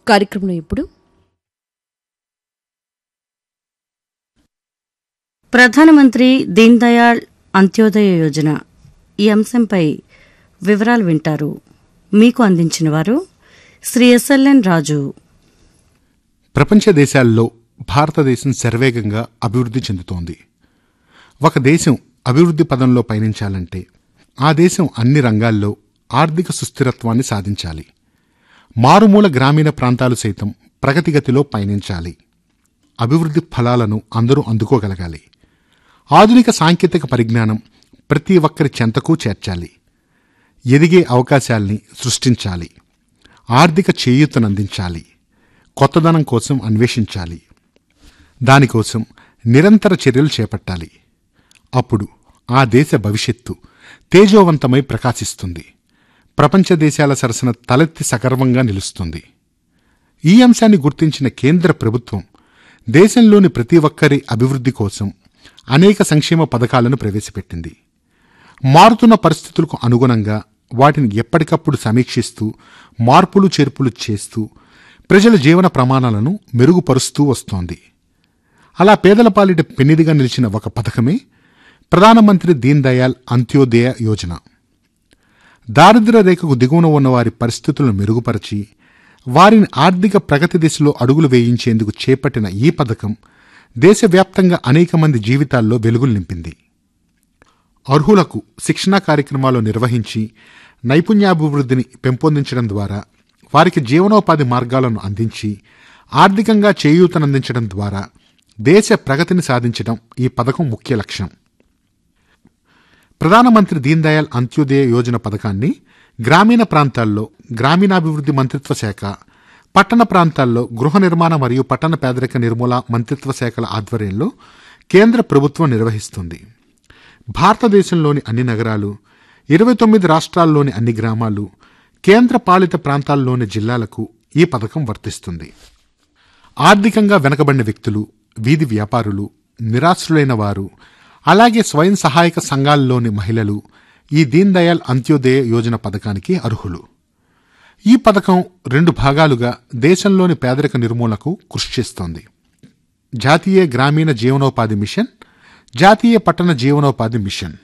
కార్యక్రమంలో ఇప్పుడు ప్రధానమంత్రి దీన్ దయాళ్ అంత్యోదయ యోజన ఈ అంశంపై వివరాలు వింటారు మీకు అందించిన వారు శ్రీ ఎస్ఎల్ఎన్ రాజు ప్రపంచ దేశాల్లో భారతదేశం శరవేగంగా అభివృద్ధి చెందుతోంది ఒక దేశం అభివృద్ధి పదంలో పయనించాలంటే ఆ దేశం అన్ని రంగాల్లో ఆర్థిక సుస్థిరత్వాన్ని సాధించాలి మారుమూల గ్రామీణ ప్రాంతాలు సైతం ప్రగతిగతిలో పయనించాలి అభివృద్ధి ఫలాలను అందరూ అందుకోగలగాలి ఆధునిక సాంకేతిక పరిజ్ఞానం ప్రతి ఒక్కరి చెంతకు చేర్చాలి ఎదిగే అవకాశాల్ని సృష్టించాలి ఆర్థిక చేయూతనందించాలి కొత్తదనం కోసం అన్వేషించాలి దానికోసం నిరంతర చర్యలు చేపట్టాలి అప్పుడు ఆ దేశ భవిష్యత్తు తేజోవంతమై ప్రకాశిస్తుంది ప్రపంచ దేశాల సరసన తలెత్తి సగర్వంగా నిలుస్తుంది ఈ అంశాన్ని గుర్తించిన కేంద్ర ప్రభుత్వం దేశంలోని ప్రతి ఒక్కరి అభివృద్ధి కోసం అనేక సంక్షేమ పథకాలను ప్రవేశపెట్టింది మారుతున్న పరిస్థితులకు అనుగుణంగా వాటిని ఎప్పటికప్పుడు సమీక్షిస్తూ మార్పులు చేర్పులు చేస్తూ ప్రజల జీవన ప్రమాణాలను మెరుగుపరుస్తూ వస్తోంది అలా పేదల పాలిట పెన్నిదిగా నిలిచిన ఒక పథకమే ప్రధానమంత్రి దీన్ దయాళ్ అంత్యోదయ యోజన దారిద్ర్య రేఖకు దిగువన ఉన్న వారి పరిస్థితులను మెరుగుపరిచి వారిని ఆర్థిక ప్రగతి దిశలో అడుగులు వేయించేందుకు చేపట్టిన ఈ పథకం దేశవ్యాప్తంగా అనేక మంది జీవితాల్లో వెలుగులు నింపింది అర్హులకు శిక్షణా కార్యక్రమాలు నిర్వహించి నైపుణ్యాభివృద్ధిని పెంపొందించడం ద్వారా వారికి జీవనోపాధి మార్గాలను అందించి ఆర్థికంగా చేయూతనందించడం ద్వారా దేశ ప్రగతిని సాధించడం ఈ పథకం ముఖ్య లక్ష్యం ప్రధానమంత్రి దీన్ దయాళ్ అంత్యోదయ యోజన పథకాన్ని గ్రామీణ ప్రాంతాల్లో గ్రామీణాభివృద్ధి మంత్రిత్వ శాఖ పట్టణ ప్రాంతాల్లో గృహ నిర్మాణ మరియు పట్టణ పేదరిక నిర్మూల మంత్రిత్వ శాఖల ఆధ్వర్యంలో కేంద్ర ప్రభుత్వం నిర్వహిస్తుంది భారతదేశంలోని అన్ని నగరాలు ఇరవై తొమ్మిది రాష్ట్రాల్లోని అన్ని గ్రామాలు కేంద్ర పాలిత ప్రాంతాల్లోని జిల్లాలకు ఈ పథకం వర్తిస్తుంది ఆర్థికంగా వెనకబడిన వ్యక్తులు వీధి వ్యాపారులు నిరాశ్రులైన వారు అలాగే స్వయం సహాయక సంఘాల్లోని మహిళలు ఈ దీన్ దయాళ్ అంత్యోదయ యోజన పథకానికి అర్హులు ఈ పథకం రెండు భాగాలుగా దేశంలోని పేదరిక నిర్మూలనకు కృషి చేస్తోంది జాతీయ గ్రామీణ జీవనోపాధి మిషన్ జాతీయ పట్టణ జీవనోపాధి మిషన్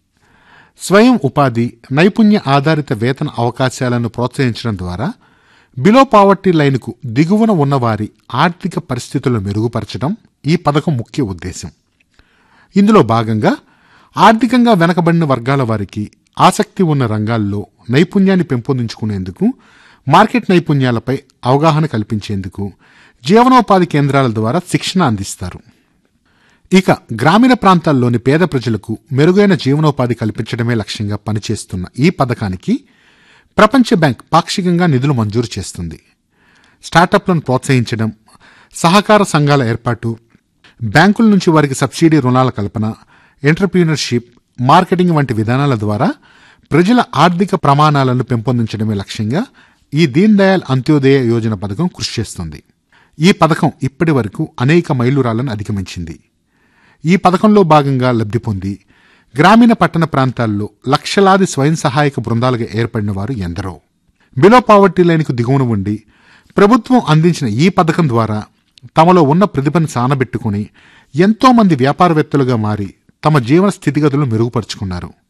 స్వయం ఉపాధి నైపుణ్య ఆధారిత వేతన అవకాశాలను ప్రోత్సహించడం ద్వారా బిలో పావర్టీ లైన్కు దిగువన ఉన్నవారి ఆర్థిక పరిస్థితులను మెరుగుపరచడం ఈ పథకం ముఖ్య ఉద్దేశం ఇందులో భాగంగా ఆర్థికంగా వెనకబడిన వర్గాల వారికి ఆసక్తి ఉన్న రంగాల్లో నైపుణ్యాన్ని పెంపొందించుకునేందుకు మార్కెట్ నైపుణ్యాలపై అవగాహన కల్పించేందుకు జీవనోపాధి కేంద్రాల ద్వారా శిక్షణ అందిస్తారు ఇక గ్రామీణ ప్రాంతాల్లోని పేద ప్రజలకు మెరుగైన జీవనోపాధి కల్పించడమే లక్ష్యంగా పనిచేస్తున్న ఈ పథకానికి ప్రపంచ బ్యాంక్ పాక్షికంగా నిధులు మంజూరు చేస్తుంది స్టార్టప్లను ప్రోత్సహించడం సహకార సంఘాల ఏర్పాటు బ్యాంకుల నుంచి వారికి సబ్సిడీ రుణాల కల్పన ఎంటర్ప్రీనర్షిప్ మార్కెటింగ్ వంటి విధానాల ద్వారా ప్రజల ఆర్థిక ప్రమాణాలను పెంపొందించడమే లక్ష్యంగా ఈ దీన్ దయాళ్ అంత్యోదయ యోజన పథకం కృషి చేస్తుంది ఈ పథకం ఇప్పటి వరకు అనేక మైలురాళ్లను అధిగమించింది ఈ పథకంలో భాగంగా లబ్ధి పొంది గ్రామీణ పట్టణ ప్రాంతాల్లో లక్షలాది స్వయం సహాయక బృందాలుగా ఏర్పడిన వారు ఎందరో బిలో పావర్టీ లైన్కు దిగువన ఉండి ప్రభుత్వం అందించిన ఈ పథకం ద్వారా తమలో ఉన్న ప్రతిభను సానబెట్టుకుని ఎంతో మంది వ్యాపారవేత్తలుగా మారి తమ జీవన స్థితిగతులను మెరుగుపరుచుకున్నారు